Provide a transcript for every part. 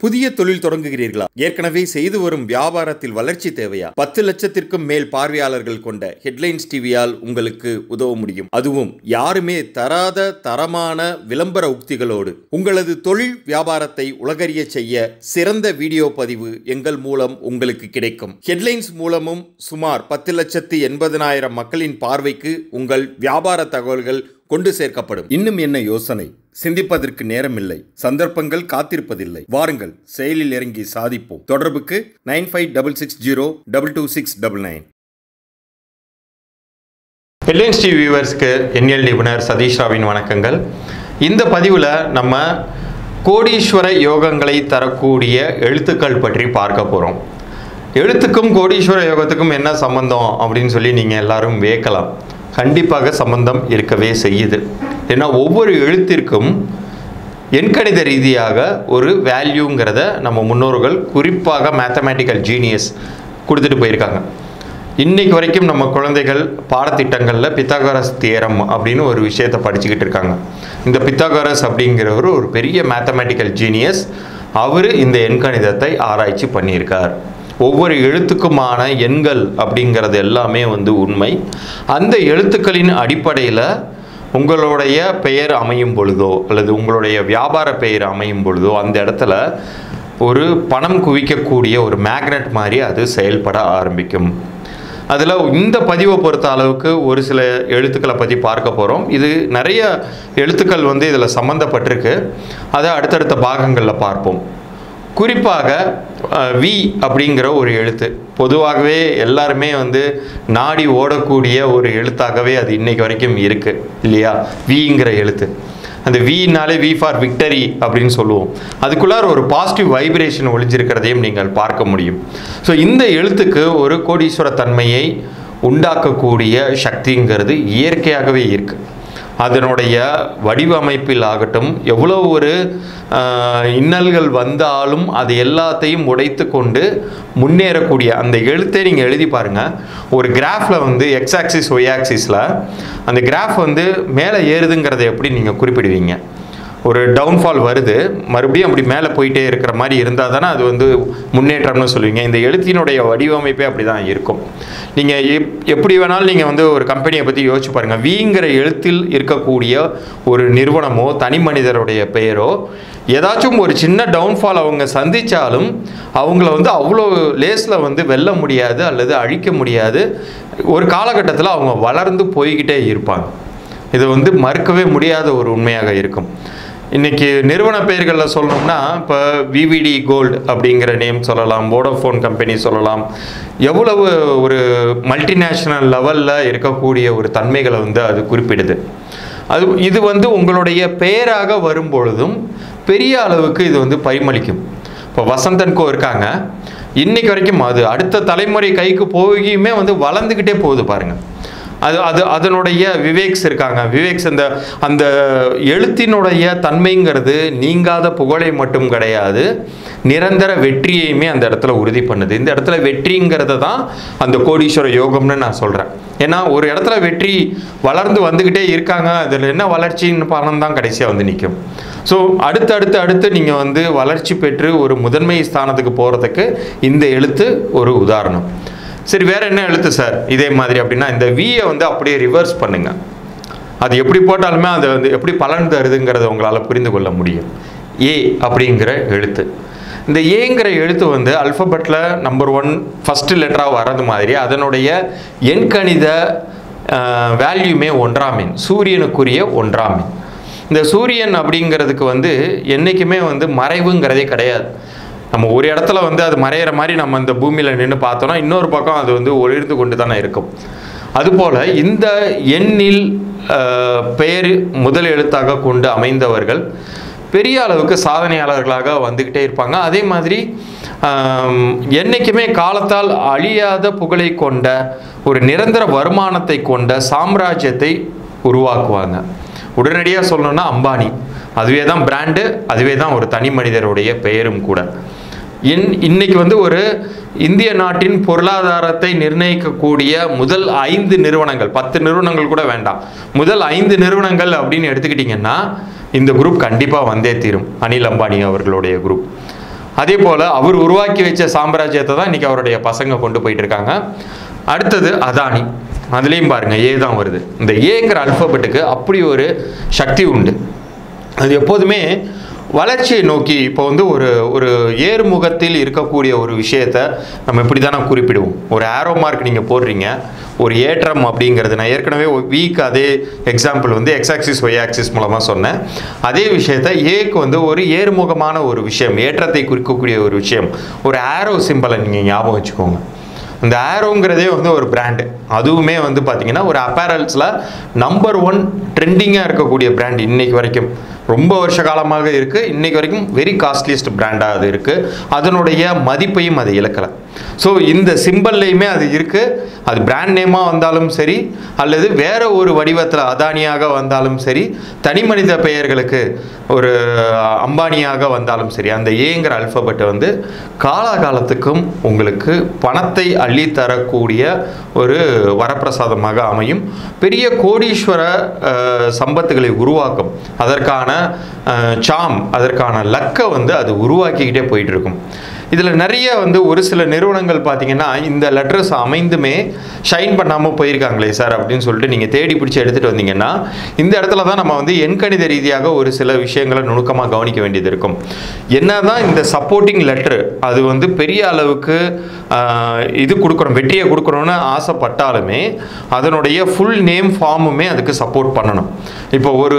புதிய தொழில் தொடங்குகிறீர்களா ஏற்கனவே செய்து வரும் வியாபாரத்தில் வளர்ச்சி தேவையா பத்து லட்சத்திற்கும் மேல் பார்வையாளர்கள் கொண்ட ஹெட்லைன்ஸ் டிவியால் உங்களுக்கு உதவ முடியும் அதுவும் யாருமே தராத தரமான விளம்பர உக்திகளோடு உங்களது தொழில் வியாபாரத்தை உலகறிய செய்ய சிறந்த வீடியோ பதிவு எங்கள் மூலம் உங்களுக்கு கிடைக்கும் ஹெட்லைன்ஸ் மூலமும் சுமார் பத்து லட்சத்து எண்பதனாயிரம் மக்களின் பார்வைக்கு உங்கள் வியாபார தகவல்கள் கொண்டு சேர்க்கப்படும் இன்னும் என்ன யோசனை சிந்திப்பதற்கு நேரமில்லை சந்தர்ப்பங்கள் காத்திருப்பதில்லை வாருங்கள் செயலில் இறங்கி சாதிப்போம் தொடர்புக்கு nine five double six zero double two six double nine headlines TV வியூவர்ஸ்க்கு எண்ணியல் நிபுணர் சதீஷ் ராவின் வணக்கங்கள் இந்த பதிவில் நம்ம கோடீஸ்வர யோகங்களை தரக்கூடிய எழுத்துக்கள் பற்றி பார்க்க போகிறோம் எழுத்துக்கும் கோடீஸ்வர யோகத்துக்கும் என்ன சம்பந்தம் அப்படின்னு சொல்லி நீங்கள் எல்லாரும் வியக்கலாம் கண்டிப்பாக சம்பந்தம் இருக்கவே செய்யுது ஏன்னா ஒவ்வொரு எழுத்திற்கும் எண்கணித ரீதியாக ஒரு வேல்யூங்கிறத நம்ம முன்னோர்கள் குறிப்பாக மேத்தமேட்டிக்கல் ஜீனியஸ் கொடுத்துட்டு போயிருக்காங்க இன்னைக்கு வரைக்கும் நம்ம குழந்தைகள் பாடத்திட்டங்களில் பித்தாகரஸ் தியரம் அப்படின்னு ஒரு விஷயத்தை படிச்சுக்கிட்டு இருக்காங்க இந்த பித்தாகரஸ் அப்படிங்கிறவர் ஒரு பெரிய மேத்தமேட்டிக்கல் ஜீனியஸ் அவர் இந்த எண்கணிதத்தை ஆராய்ச்சி பண்ணியிருக்கார் ஒவ்வொரு எழுத்துக்குமான எண்கள் அப்படிங்கிறது எல்லாமே வந்து உண்மை அந்த எழுத்துக்களின் அடிப்படையில் உங்களுடைய பெயர் அமையும் பொழுதோ அல்லது உங்களுடைய வியாபார பெயர் அமையும் பொழுதோ அந்த இடத்துல ஒரு பணம் குவிக்கக்கூடிய ஒரு மேக்னெட் மாதிரி அது செயல்பட ஆரம்பிக்கும் அதில் இந்த பதிவை பொறுத்த அளவுக்கு ஒரு சில எழுத்துக்களை பற்றி பார்க்க போகிறோம் இது நிறைய எழுத்துக்கள் வந்து இதில் சம்மந்தப்பட்டிருக்கு அதை அடுத்தடுத்த பாகங்களில் பார்ப்போம் குறிப்பாக வி அப்படிங்கிற ஒரு எழுத்து பொதுவாகவே எல்லாருமே வந்து நாடி ஓடக்கூடிய ஒரு எழுத்தாகவே அது இன்னைக்கு வரைக்கும் இருக்குது இல்லையா விங்கிற எழுத்து அந்த வினாலே வி ஃபார் விக்டரி அப்படின்னு சொல்லுவோம் அதுக்குள்ளார ஒரு பாசிட்டிவ் வைப்ரேஷன் ஒளிஞ்சிருக்கிறதையும் நீங்கள் பார்க்க முடியும் ஸோ இந்த எழுத்துக்கு ஒரு கோடீஸ்வர தன்மையை உண்டாக்கக்கூடிய சக்திங்கிறது இயற்கையாகவே இருக்குது அதனுடைய வடிவமைப்பில் ஆகட்டும் எவ்வளோ ஒரு இன்னல்கள் வந்தாலும் அது எல்லாத்தையும் உடைத்து கொண்டு முன்னேறக்கூடிய அந்த எழுத்தை நீங்கள் எழுதி பாருங்கள் ஒரு கிராஃபில் வந்து எக்ஸ் ஆக்சிஸ் ஒய் ஆக்சிஸில் அந்த கிராஃப் வந்து மேலே ஏறுதுங்கிறத எப்படி நீங்கள் குறிப்பிடுவீங்க ஒரு டவுன்ஃபால் வருது மறுபடியும் அப்படி மேலே போயிட்டே இருக்கிற மாதிரி இருந்தால் தானே அது வந்து முன்னேற்றம்னு சொல்லுவீங்க இந்த எழுத்தினுடைய வடிவமைப்பே அப்படி தான் இருக்கும் நீங்கள் எப் எப்படி வேணாலும் நீங்கள் வந்து ஒரு கம்பெனியை பற்றி யோசிச்சு பாருங்கள் விங்கிற எழுத்தில் இருக்கக்கூடிய ஒரு நிறுவனமோ தனி மனிதருடைய பெயரோ ஏதாச்சும் ஒரு சின்ன டவுன்ஃபால் அவங்க சந்தித்தாலும் அவங்கள வந்து அவ்வளோ லேஸில் வந்து வெல்ல முடியாது அல்லது அழிக்க முடியாது ஒரு காலகட்டத்தில் அவங்க வளர்ந்து போய்கிட்டே இருப்பாங்க இது வந்து மறுக்கவே முடியாத ஒரு உண்மையாக இருக்கும் இன்றைக்கி நிறுவன பெயர்களில் சொல்லணும்னா இப்போ விவிடி கோல்டு அப்படிங்கிற நேம் சொல்லலாம் வோடோஃபோன் கம்பெனி சொல்லலாம் எவ்வளவு ஒரு மல்டிநேஷ்னல் லெவலில் இருக்கக்கூடிய ஒரு தன்மைகளை வந்து அது குறிப்பிடுது அது இது வந்து உங்களுடைய பெயராக வரும் பொழுதும் பெரிய அளவுக்கு இது வந்து பரிமளிக்கும் இப்போ வசந்தன்கோ இருக்காங்க இன்னைக்கு வரைக்கும் அது அடுத்த தலைமுறை கைக்கு போகியுமே வந்து வளர்ந்துக்கிட்டே போகுது பாருங்கள் அது அது அதனுடைய விவேக்ஸ் இருக்காங்க விவேக்ஸ் அந்த அந்த எழுத்தினுடைய தன்மைங்கிறது நீங்காத புகழை மட்டும் கிடையாது நிரந்தர வெற்றியையுமே அந்த இடத்துல உறுதி பண்ணுது இந்த இடத்துல வெற்றிங்கிறத தான் அந்த கோடீஸ்வர யோகம்னு நான் சொல்கிறேன் ஏன்னா ஒரு இடத்துல வெற்றி வளர்ந்து வந்துக்கிட்டே இருக்காங்க அதில் என்ன வளர்ச்சின்னு பணம் தான் கடைசியாக வந்து நிற்கும் ஸோ அடுத்து அடுத்து அடுத்து நீங்கள் வந்து வளர்ச்சி பெற்று ஒரு முதன்மை ஸ்தானத்துக்கு போகிறதுக்கு இந்த எழுத்து ஒரு உதாரணம் சரி வேற என்ன எழுத்து சார் இதே மாதிரி அப்படின்னா இந்த வியை வந்து அப்படியே ரிவர்ஸ் பண்ணுங்க அது எப்படி போட்டாலுமே அது வந்து எப்படி பலன் தருதுங்கிறத உங்களால் புரிந்து கொள்ள முடியும் ஏ அப்படிங்கிற எழுத்து இந்த ஏங்கிற எழுத்து வந்து அல்ஃபபெட்டில் நம்பர் ஒன் ஃபஸ்ட்டு லெட்டராக வர்றது மாதிரி அதனுடைய எண்கணித வேல்யூமே ஒன்றாம் எண் சூரியனுக்குரிய ஒன்றாம் எண் இந்த சூரியன் அப்படிங்கிறதுக்கு வந்து என்றைக்குமே வந்து மறைவுங்கிறதே கிடையாது நம்ம ஒரு இடத்துல வந்து அது மறையிற மாதிரி நம்ம இந்த பூமியில் நின்று பார்த்தோன்னா இன்னொரு பக்கம் அது வந்து ஒளிர்ந்து கொண்டு தானே இருக்கும் அதுபோல் இந்த எண்ணில் பெயர் முதல் எழுத்தாக கொண்டு அமைந்தவர்கள் பெரிய அளவுக்கு சாதனையாளர்களாக வந்துக்கிட்டே இருப்பாங்க அதே மாதிரி என்றைக்குமே காலத்தால் அழியாத புகழை கொண்ட ஒரு நிரந்தர வருமானத்தை கொண்ட சாம்ராஜ்யத்தை உருவாக்குவாங்க உடனடியாக சொல்லணும்னா அம்பானி அதுவே தான் பிராண்டு அதுவே தான் ஒரு தனி மனிதருடைய பெயரும் கூட இன் இன்னைக்கு வந்து ஒரு இந்திய நாட்டின் பொருளாதாரத்தை நிர்ணயிக்கக்கூடிய முதல் ஐந்து நிறுவனங்கள் பத்து நிறுவனங்கள் கூட வேண்டாம் முதல் ஐந்து நிறுவனங்கள் அப்படின்னு எடுத்துக்கிட்டிங்கன்னா இந்த குரூப் கண்டிப்பாக வந்தே தீரும் அனில் அம்பானி அவர்களுடைய குரூப் அதே போல் அவர் உருவாக்கி வச்ச சாம்ராஜ்யத்தை தான் இன்றைக்கி அவருடைய பசங்க கொண்டு போயிட்டு இருக்காங்க அடுத்தது அதானி அதுலேயும் பாருங்கள் ஏ தான் வருது இந்த ஏங்கிற அல்ஃபபெட்டுக்கு அப்படி ஒரு சக்தி உண்டு அது எப்போதுமே வளர்ச்சியை நோக்கி இப்போ வந்து ஒரு ஒரு ஏறுமுகத்தில் இருக்கக்கூடிய ஒரு விஷயத்தை நம்ம இப்படி தானே குறிப்பிடுவோம் ஒரு ஆரோ மார்க் நீங்கள் போடுறீங்க ஒரு ஏற்றம் அப்படிங்கிறது நான் ஏற்கனவே வீக் அதே எக்ஸாம்பிள் வந்து எக்ஸ் ஆக்சிஸ் ஒய் ஆக்சிஸ் மூலமாக சொன்னேன் அதே விஷயத்த ஏக்கு வந்து ஒரு ஏறுமுகமான ஒரு விஷயம் ஏற்றத்தை குறிக்கக்கூடிய ஒரு விஷயம் ஒரு ஆரோ சிம்பலை நீங்கள் ஞாபகம் வச்சுக்கோங்க இந்த ஆரோங்கிறதே வந்து ஒரு பிராண்டு அதுவுமே வந்து பார்த்தீங்கன்னா ஒரு அப்பேரல்ஸில் நம்பர் ஒன் ட்ரெண்டிங்காக இருக்கக்கூடிய பிராண்ட் இன்னைக்கு வரைக்கும் ரொம்ப வருஷ காலமாக இருக்குது இன்னைக்கு வரைக்கும் வெரி காஸ்ட்லியஸ்ட் பிராண்டாக அது இருக்குது அதனுடைய மதிப்பையும் அது இழக்கலை ஸோ இந்த சிம்பிள்லையுமே அது இருக்குது அது பிராண்ட் நேமாக வந்தாலும் சரி அல்லது வேற ஒரு வடிவத்தில் அதானியாக வந்தாலும் சரி தனி மனித பெயர்களுக்கு ஒரு அம்பானியாக வந்தாலும் சரி அந்த ஏங்கிற அல்ஃபபெட்டை வந்து காலாகாலத்துக்கும் உங்களுக்கு பணத்தை அள்ளி தரக்கூடிய ஒரு வரப்பிரசாதமாக அமையும் பெரிய கோடீஸ்வர அஹ், சம்பத்துகளை உருவாக்கும் அதற்கான அஹ், சாம் அதற்கான லக்கை வந்து அது உருவாக்கிக்கிட்டே போயிட்டு இருக்கும் இதில் நிறைய வந்து ஒரு சில நிறுவனங்கள் பார்த்தீங்கன்னா இந்த லெட்டர்ஸ் அமைந்துமே ஷைன் பண்ணாமல் போயிருக்காங்களே சார் அப்படின்னு சொல்லிட்டு நீங்கள் தேடி பிடிச்சி எடுத்துகிட்டு வந்தீங்கன்னா இந்த இடத்துல தான் நம்ம வந்து எண்கணித ரீதியாக ஒரு சில விஷயங்களை நுணுக்கமாக கவனிக்க வேண்டியது இருக்கும் என்னதான் இந்த சப்போர்ட்டிங் லெட்டர் அது வந்து பெரிய அளவுக்கு ஆஹ், இது கொடுக்கணும் வெற்றியை கொடுக்கணும்னு ஆசைப்பட்டாலுமே அதனுடைய ஃபுல் நேம் ஃபார்முமே அதுக்கு சப்போர்ட் பண்ணணும் இப்போ ஒரு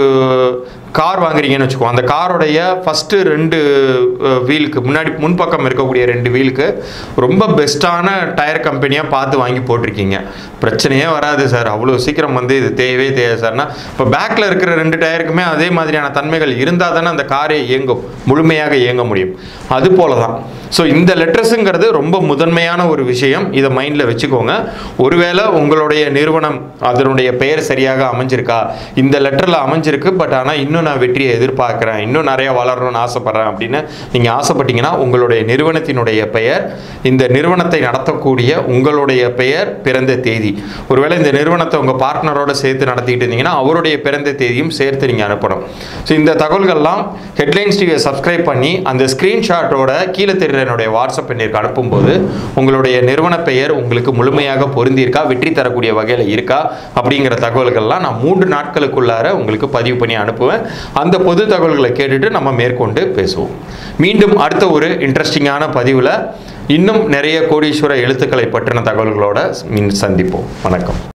கார் வாங்குறீங்கன்னு வச்சுக்கோ அந்த காரோடைய ஃபஸ்ட்டு ரெண்டு வீலுக்கு முன்னாடி முன்பக்கம் இருக்கக்கூடிய ரெண்டு வீலுக்கு ரொம்ப பெஸ்ட்டான டயர் கம்பெனியாக பார்த்து வாங்கி போட்டிருக்கீங்க பிரச்சனையே வராது சார் அவ்வளோ சீக்கிரம் வந்து இது தேவையே தேவை சார்னா இப்போ பேக்கில் இருக்கிற ரெண்டு டயருக்குமே அதே மாதிரியான தன்மைகள் இருந்தால் தானே அந்த காரே இயங்கும் முழுமையாக இயங்க முடியும் அது போல தான் ஸோ இந்த லெட்டர்ஸுங்கிறது ரொம்ப முதன்மையான ஒரு விஷயம் இதை மைண்டில் வச்சுக்கோங்க ஒருவேளை உங்களுடைய நிறுவனம் அதனுடைய பெயர் சரியாக அமைஞ்சிருக்கா இந்த லெட்டரில் அமைஞ்சிருக்கு பட் ஆனால் இன்னும் நான் வெற்றியை எதிர்பார்க்குறேன் இன்னும் நிறைய வளரணும்னு ஆசைப்பட்றேன் அப்படின்னு நீங்கள் ஆசைப்பட்டீங்கன்னா உங்களுடைய நிறுவனத்தினுடைய பெயர் இந்த நிறுவனத்தை நடத்தக்கூடிய உங்களுடைய பெயர் பிறந்த தேதி ஒருவேளை இந்த நிறுவனத்தை உங்கள் பார்ட்னரோட சேர்த்து நடத்திக்கிட்டு இருந்தீங்கன்னா அவருடைய பிறந்த தேதியும் சேர்த்து நீங்கள் அனுப்பணும் ஸோ இந்த தகவல்கள்லாம் ஹெட்லைன்ஸ் டிவியை சப்ஸ்கிரைப் பண்ணி அந்த ஸ்க்ரீன்ஷாட்டோட கீழே தெரிகிற என்னுடைய வாட்ஸ்அப் எண்ணிற்கு அனுப்பும்போது உங்களுடைய நிறுவன பெயர் உங்களுக்கு முழுமையாக பொருந்தியிருக்கா வெற்றி தரக்கூடிய வகையில் இருக்கா அப்படிங்கிற தகவல்கள்லாம் நான் மூன்று நாட்களுக்குள்ளார உங்களுக்கு பதிவு பண்ணி அனுப்புவேன் அந்த பொது தகவல்களை கேட்டுட்டு நம்ம மேற்கொண்டு பேசுவோம் மீண்டும் அடுத்த ஒரு இன்ட்ரெஸ்டிங்கான பதிவில் இன்னும் நிறைய கோடீஸ்வர எழுத்துக்களை பற்றின தகவல்களோட மீன் சந்திப்போம் வணக்கம்